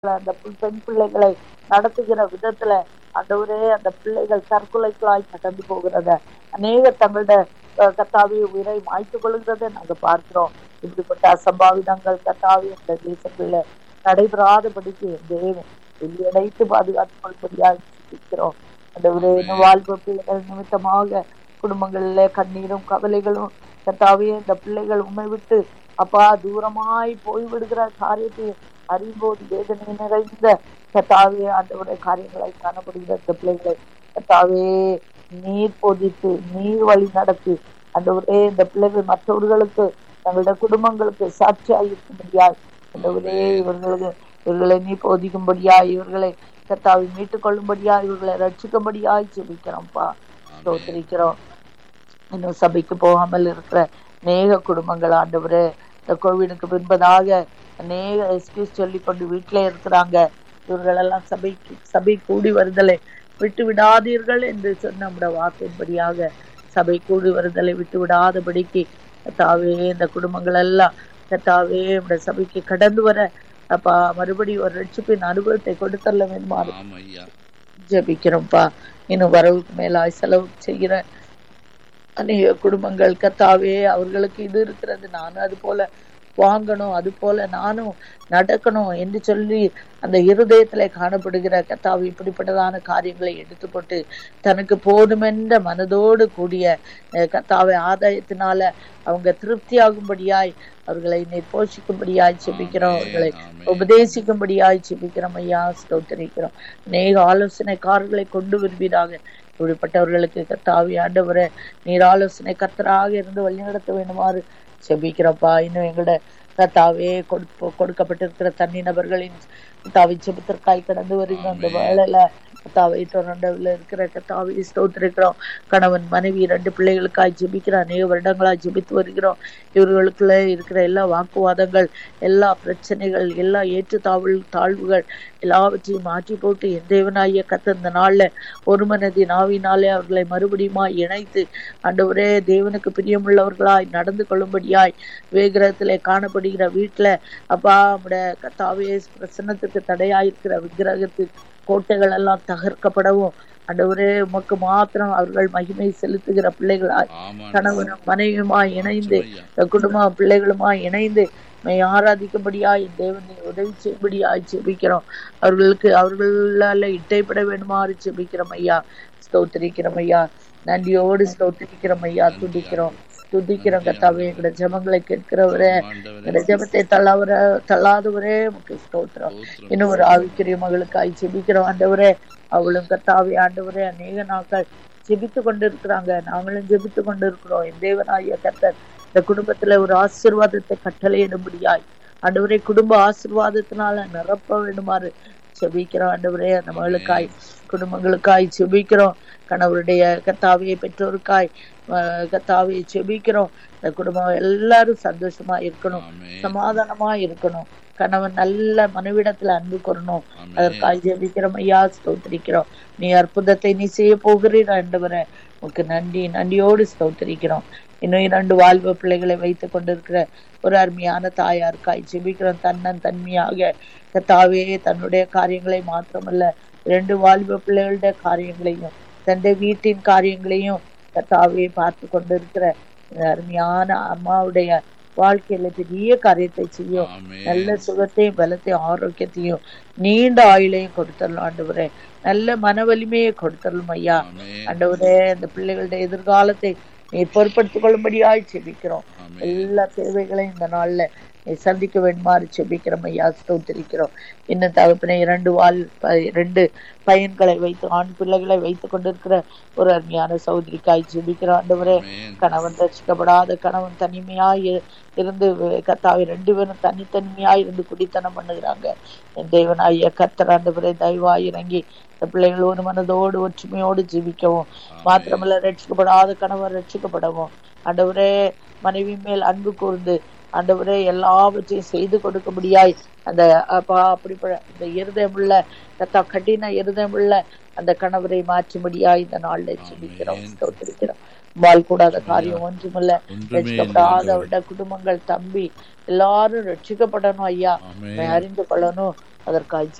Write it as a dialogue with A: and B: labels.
A: அந்த பு- பெண் பிள்ளைகளை நடத்துகிற விதத்துல ஆண்டவரே அந்த பிள்ளைகள் தற்கொலைகளாய் கடந்து போகிறத அநேக தங்களோட அஹ், கர்த்தாவே உயிரை மாய்த்துக் கொள்கிறதை நாங்க பார்க்கிறோம் இப்படிப்பட்ட அசம்பாவிதங்கள் கர்த்தாவே இந்த தேசத்துல நடைபெறாதபடிக்கு தேவன் வெளியடைத்து பாதுகாத்துக் கொள்படியாக சிந்திக்கிறோம் ஆண்டவரே இன்னும் வாழ்வு பிள்ளைகள் நிமித்தமாக குடும்பங்களிலே கண்ணீரும் கவலைகளும் கர்த்தாவே இந்த பிள்ளைகள் உண்மை விட்டு அப்பா தூரமாய் போய்விடுகிற காரியத்தை அறியும்போது வேதனை நிறைந்த கத்தாவே ஆண்டவருடைய காரியங்களை காணப்படுகிற இந்த பிள்ளைகளை கத்தாவே நீர் போதித்து நீர் வழி நடத்தி ஆண்டவரே இந்த பிள்ளைகள் மற்றவர்களுக்கு தங்களுடைய குடும்பங்களுக்கு சாட்சியாக இருக்கும்படியாய் ஆண்டவரே இவர்களுக்கு இவர்களை நீ போதிக்கும்படியாய் இவர்களை கத்தாவை மீட்டுக் கொள்ளும்படியாய் இவர்களை ரட்சிக்கும்படியாய் ஜெபிக்கிறோம்ப்பா ஸ்தோத்திரிக்கிறோம் இன்னும் சபைக்கு போகாமல் இருக்கிற அநேக குடும்பங்கள் ஆண்டவரே இந்த கோவிடுக்கு பின்பதாக அநேக எக்ஸ்கியூஸ் சொல்லி கொண்டு வீட்டிலே இருக்கிறாங்க இவர்களெல்லாம் சபைக்கு சபை கூடி வருதலை விட்டு விடாதீர்கள் என்று சொன்ன நம்முடைய வாக்கின்படியாக சபை கூடி வருதலை விட்டு விடாதபடிக்கு கத்தாவே இந்த குடும்பங்கள் எல்லாம் கத்தாவே நம்முடைய சபைக்கு கடந்து வர அப்பா மறுபடியும் ஒரு ரட்சிப்பின் அனுபவத்தை கொடுத்தரல வேணுமாறு
B: ஆம் ஐயா
A: ஜெபிக்கிறோம்ப்பா இன்னும் வரவுக்கு மேலாய் செலவு செய்கிற அநேக குடும்பங்கள் கத்தாவே அவர்களுக்கு இது இருக்கிறது நானும் அது போல வாங்கணும் அது போல நானும் நடக்கணும் என்று சொல்லி அந்த இருதயத்திலே காணப்படுகிற கத்தாவை இப்படிப்பட்டதான காரியங்களை எடுத்து போட்டு தனக்கு போதுமென்ற மனதோடு கூடிய அஹ், கத்தாவை ஆதாயத்தினால அவங்க திருப்தியாகும்படியாய் அவர்களை நீர் போஷிக்கும்படியாய் செபிக்கிறோம் அவர்களை
B: ஆமென்.
A: உபதேசிக்கும்படியாய் செபிக்கிறோம் ஐயா ஸ்தோத்திரிக்கிறோம் அநேக ஆலோசனைக்காரர்களை கொண்டு வருவீராக இப்படிப்பட்டவர்களுக்கு கத்தாவி ஆண்டவரே நீர் ஆலோசனை கத்தராக இருந்து வழிநடத்த வேண்டுமாறு செபிக்கிறப்பா இன்னும் எங்களோட கத்தாவே கொடுப்ப கொடுக்கப்பட்டிருக்கிற தனி நபர்களின் கத்தாவை செபத்திற்காய் கடந்து வருகிற அந்த வேலையில கத்தாவை தொடர்ந்தவில் இருக்கிற கத்தாவை ஸ்தோத்திரிக்கிறோம் கணவன் மனைவி ரெண்டு பிள்ளைகளுக்காய் ஜெபிக்கிற அநேக வருடங்களாய் ஜெபித்து வருகிறோம் இவர்களுக்குள்ள இருக்கிற எல்லா வாக்குவாதங்கள் எல்லா பிரச்சனைகள் எல்லா ஏற்றுத்தாழ்வு தாழ்வுகள் எல்லாவற்றையும் மாற்றி போட்டு என் தேவனாகிய கத்த இந்த நாள்ல ஒரு மனதின் ஆவினாலே அவர்களை மறுபடியுமா இணைத்து ஆண்டவரே தேவனுக்கு பிரியமுள்ளவர்களாய் நடந்து கொள்ளும்படியாய் வேகிரகத்திலே காணப்படுகிற வீட்டுல அப்பா நம்முடைய கத்தாவே பிரசன்னத்துக்கு தடையாயிருக்கிற விக்கிரகத்து கோட்டைகள் எல்லாம் தகர்க்கப்படவும் ஆண்டவரே உமக்கு மாத்திரம் அவர்கள் மகிமை செலுத்துகிற பிள்ளைகளாய்
B: ஆமாம்
A: கணவனும் மனைவியுமாய் இணைந்து
B: ஐயா
A: இந்த குடும்ப பிள்ளைகளுமாய் இணைந்து மை ஆராதிக்கும்படியாய் தேவனை உதவி செய்யும்படியாய் ஜெபிக்கிறோம் அவர்களுக்கு அவர்களால இட்டைப்பட வேண்டுமாறு ஜெபிக்கிறோம் ஐயா ஸ்தோத்திரிக்கிறோம் ஐயா நன்றியோடு ஸ்தோத்திரிக்கிறோம் ஐயா துதிக்கிறோம் துதிக்கிறோம் கத்தாவே எங்களோட ஜெபங்களை கேட்கிறவரே
B: ஆண்டவரே
A: எங்களோட ஜெபத்தை தள்ளாவர தள்ளாதவரே உமக்கு ஸ்தோத்திரம்
B: ஸ்தோத்திரம்.
A: இன்னும் ஒரு ஆவிக்குரிய மகளுக்காய் ஜெபிக்கிறோம் ஆண்டவரே அவளும் கத்தாவே ஆண்டவரே அநேக நாட்கள் ஜெபித்து கொண்டு இருக்கிறாங்க நாங்களும் ஜெபித்து கொண்டு இருக்கிறோம் என் தேவனாகிய கர்த்தர் இந்த குடும்பத்துல ஒரு ஆசீர்வாதத்தை கட்டளையிடும்படியாய் ஆண்டவரே குடும்ப ஆசீர்வாதத்தினால நிரப்ப வேண்டுமாறு ஜெபிக்கிறோம் ஆண்டவரே அந்த மகளுக்காய் குடும்பங்களுக்காய் ஜெபிக்கிறோம் கணவருடைய கத்தாவியை பெற்றோருக்காய் அஹ், கத்தாவியை ஜெபிக்கிறோம் இந்த குடும்பம் எல்லாரும் சந்தோஷமா இருக்கணும்
B: ஆமென்.
A: சமாதானமா இருக்கணும் கணவன் நல்ல மனைவிடத்துல அன்பு கொள்ளணும்
B: ஆமென்.
A: அதற்காக ஜெபிக்கிறோம் ஐயா ஸ்தோத்திரிக்கிறோம் நீ அற்புதத்தை நீ செய்ய போகிறீர் ஆண்டவரே உனக்கு நன்றி நன்றியோடு ஸ்தோத்திரிக்கிறோம் இன்னும் இரண்டு வாழ்வு பிள்ளைகளை வைத்துக் கொண்டிருக்கிற ஒரு அருமையான தாயாருக்காய் ஜெபிக்கிறோம் தன்னன் தன்மையாக கத்தாவே தன்னுடைய காரியங்களை மாத்திரமல்ல இரண்டு வாழ்வு பிள்ளைகளுடைய காரியங்களையும் தன்னுடைய வீட்டின் காரியங்களையும் கத்தாவே பார்த்து கொண்டிருக்கிற இந்த அருமையான அம்மாவுடைய வாழ்க்கையில பெரிய காரியத்தை செய்யும்
B: ஆமென்.
A: நல்ல சுகத்தையும் பலத்தையும் ஆரோக்கியத்தையும் நீண்ட ஆயுளையும் கொடுத்தரலாம் ஆண்டவரே நல்ல மன வலிமையை கொடுத்தரலாம் ஐயா
B: ஆமென்.
A: ஆண்டவரே அந்த பிள்ளைகளுடைய எதிர்காலத்தை நீர் பொறுப்படுத்திக் கொள்ளும்படியாய் செபிக்கிறோம்
B: ஆமென்.
A: எல்லா தேவைகளையும் இந்த நாள்ல நீ சந்திக்க வேண்டுமாறு செபிக்கிறோம் ஐயா ஸ்தோத்திரிக்கிறோம் இன்னும் தகப்பனை இரண்டு வால் ப- இரண்டு பையன்களை வைத்து ஆண் பிள்ளைகளை வைத்துக் கொண்டிருக்கிற ஒரு அருமையான சௌதரிக்காய் ஜெபிக்கிறோம் ஆண்டவரே
B: ஆமென்.
A: கணவன் ரசிக்கப்படாத கணவன் தனிமையாய் இரு- இருந்து கத்தாவை ரெண்டு பேரும் தனித்தனிமையாய் இருந்து குடித்தனம் பண்ணுகிறாங்க என் தேவனாகிய கத்தர் ஆண்டவரே தயவாய் இறங்கி இந்த பிள்ளைகள் ஒரு மனதோடு ஒற்றுமையோடு ஜீவிக்கவும் மாத்திரமல்ல ரட்சிக்கப்படாத கணவன் ரட்சிக்கப்படவும் ஆண்டவரே மனைவி மேல் அன்பு கூர்ந்து ஆண்டவரே எல்லாவற்றையும் செய்து கொடுக்கும்படியாய் அந்த அப்பா அப்படிப்பட்ட இந்த இருதயமுள்ள கத்தா கடின இருதயமுள்ள அந்த கணவரை மாற்றும்படியாய் இந்த நாள்ல ஜெபிக்கிறோம் ஸ்தோத்திரிக்கிறோம் வாழ் கூடாத காரியம் ஒன்றுமில்ல
B: ஒன்றுமே
A: ரட்சிக்கப்படாத
B: இல்லை
A: அவருடைய குடும்பங்கள் தம்பி எல்லாரும் ரட்சிக்கப்படணும் ஐயா
B: ஆமென்.
A: உம்மை அறிந்து கொள்ளணும் அதற்காய்